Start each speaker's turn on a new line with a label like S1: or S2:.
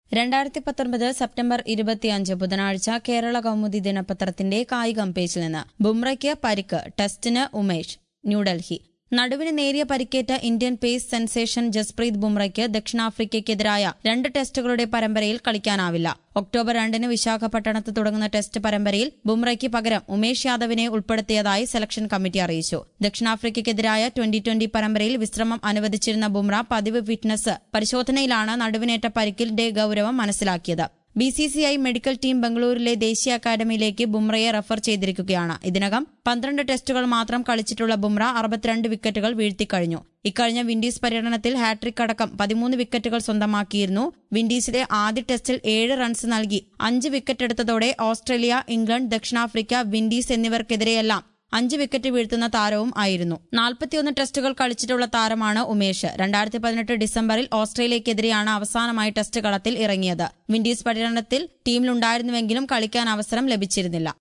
S1: രണ്ടായിരത്തി പത്തൊൻപത് സെപ്റ്റംബർ ഇരുപത്തിയഞ്ച് ബുധനാഴ്ച കേരള കൗമുദി ദിനപത്രത്തിന്റെ കായികം പേജിൽ നിന്ന് ബുംറയ്ക്ക് പരിക്ക് ടെസ്റ്റിന് ഉമേഷ് ന്യൂഡൽഹി നടുവിന് നേരിയ പരിക്കേറ്റ ഇന്ത്യൻ പേസ് സെൻസേഷൻ ജസ്പ്രീത് ബുംറയ്ക്ക് ദക്ഷിണാഫ്രിക്കയ്ക്കെതിരായ രണ്ട് ടെസ്റ്റുകളുടെ പരമ്പരയിൽ കളിക്കാനാവില്ല ഒക്ടോബർ രണ്ടിന് വിശാഖപട്ടണത്ത് തുടങ്ങുന്ന ടെസ്റ്റ് പരമ്പരയിൽ ബുംറയ്ക്ക് പകരം ഉമേഷ് യാദവിനെ ഉൾപ്പെടുത്തിയതായി സെലക്ഷൻ കമ്മിറ്റി അറിയിച്ചു ദക്ഷിണാഫ്രിക്കയ്ക്കെതിരായ ട്വന്റി ട്വന്റി പരമ്പരയിൽ വിശ്രമം അനുവദിച്ചിരുന്ന ബുംറ പതിവ് ഫിറ്റ്നസ് പരിശോധനയിലാണ് നടുവിനേറ്റ പരിക്കിന്റെ ഗൌരവം മനസ്സിലാക്കിയത് B C C I medical team ബംഗളൂരുവിലെ ദേശീയ അക്കാദമിയിലേക്ക് ബുംറയെ റഫർ ചെയ്തിരിക്കുകയാണ് ഇതിനകം പന്ത്രണ്ട് ടെസ്റ്റുകൾ മാത്രം കളിച്ചിട്ടുള്ള ബുംറ അറുപത്തിരണ്ട് വിക്കറ്റുകൾ വീഴ്ത്തിക്കഴിഞ്ഞു ഇക്കഴിഞ്ഞ വിൻഡീസ് പര്യടനത്തിൽ ഹാട്രിക് അടക്കം പതിമൂന്ന് വിക്കറ്റുകൾ സ്വന്തമാക്കിയിരുന്നു വിൻഡീസിലെ ആദ്യ ടെസ്റ്റിൽ ഏഴ് റൺസ് നൽകി അഞ്ച് വിക്കറ്റ് എടുത്തതോടെ ഓസ്ട്രേലിയ ഇംഗ്ലണ്ട് ദക്ഷിണാഫ്രിക്ക വിൻഡീസ് എന്നിവർക്കെതിരെയെല്ലാം അഞ്ച് വിക്കറ്റ് വീഴ്ത്തുന്ന താരവും ആയിരുന്നു നാൽപ്പത്തിയൊന്ന് ടെസ്റ്റുകൾ കളിച്ചിട്ടുള്ള താരമാണ് ഉമേഷ് രണ്ടായിരത്തി പതിനെട്ട് ഡിസംബറിൽ ഓസ്ട്രേലിയക്കെതിരെയാണ് അവസാനമായി ടെസ്റ്റ് കളത്തിൽ ഇറങ്ങിയത് വിൻഡീസ് പര്യടനത്തിൽ ടീമിലുണ്ടായിരുന്നുവെങ്കിലും കളിക്കാൻ അവസരം ലഭിച്ചിരുന്നില്ല